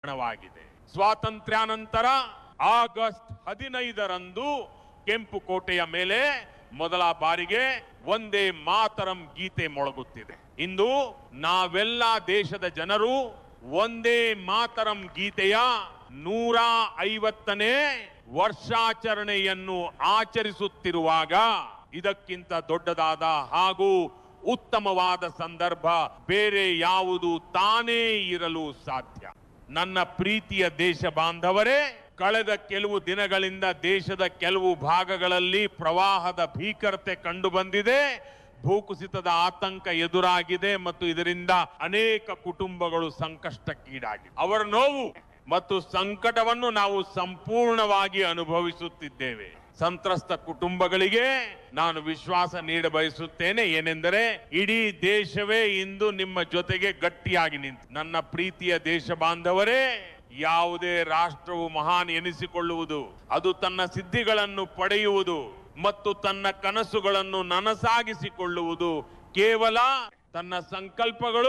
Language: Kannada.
ಕಾರಣವಾಗಿದೆ ಸ್ವಾತಂತ್ರ್ಯಾನಂತರ ಆಗಸ್ಟ್ ಹದಿನೈದರಂದು ಕೆಂಪು ಕೋಟೆಯ ಮೇಲೆ ಮೊದಲ ಬಾರಿಗೆ ಒಂದೇ ಮಾತರಂ ಗೀತೆ ಮೊಳಗುತ್ತಿದೆ ಇಂದು ನಾವೆಲ್ಲ ದೇಶದ ಜನರು ಒಂದೇ ಮಾತರಂ ಗೀತೆಯ ನೂರ ಐವತ್ತನೇ ವರ್ಷಾಚರಣೆಯನ್ನು ಆಚರಿಸುತ್ತಿರುವಾಗ ಇದಕ್ಕಿಂತ ದೊಡ್ಡದಾದ ಹಾಗೂ ಉತ್ತಮವಾದ ಸಂದರ್ಭ ಬೇರೆ ಯಾವುದು ತಾನೇ ಇರಲು ಸಾಧ್ಯ ನನ್ನ ಪ್ರೀತಿಯ ದೇಶ ಬಾಂಧವರೇ ಕಳೆದ ಕೆಲವು ದಿನಗಳಿಂದ ದೇಶದ ಕೆಲವು ಭಾಗಗಳಲ್ಲಿ ಪ್ರವಾಹದ ಭೀಕರತೆ ಕಂಡು ಬಂದಿದೆ ಭೂಕುಸಿತದ ಆತಂಕ ಎದುರಾಗಿದೆ ಮತ್ತು ಇದರಿಂದ ಅನೇಕ ಕುಟುಂಬಗಳು ಸಂಕಷ್ಟಕ್ಕೀಡಾಗಿವೆ ಅವರ ನೋವು ಮತ್ತು ಸಂಕಟವನ್ನು ನಾವು ಸಂಪೂರ್ಣವಾಗಿ ಅನುಭವಿಸುತ್ತಿದ್ದೇವೆ ಸಂತ್ರಸ್ತ ಕುಟುಂಬಗಳಿಗೆ ನಾನು ವಿಶ್ವಾಸ ನೀಡ ಬಯಸುತ್ತೇನೆ ಏನೆಂದರೆ ಇಡೀ ದೇಶವೇ ಇಂದು ನಿಮ್ಮ ಜೊತೆಗೆ ಗಟ್ಟಿಯಾಗಿ ನಿಂತು ನನ್ನ ಪ್ರೀತಿಯ ದೇಶ ಬಾಂಧವರೇ ಯಾವುದೇ ರಾಷ್ಟ್ರವು ಮಹಾನ್ ಎನಿಸಿಕೊಳ್ಳುವುದು ಅದು ತನ್ನ ಸಿದ್ಧಿಗಳನ್ನು ಪಡೆಯುವುದು ಮತ್ತು ತನ್ನ ಕನಸುಗಳನ್ನು ನನಸಾಗಿಸಿಕೊಳ್ಳುವುದು ಕೇವಲ ತನ್ನ ಸಂಕಲ್ಪಗಳು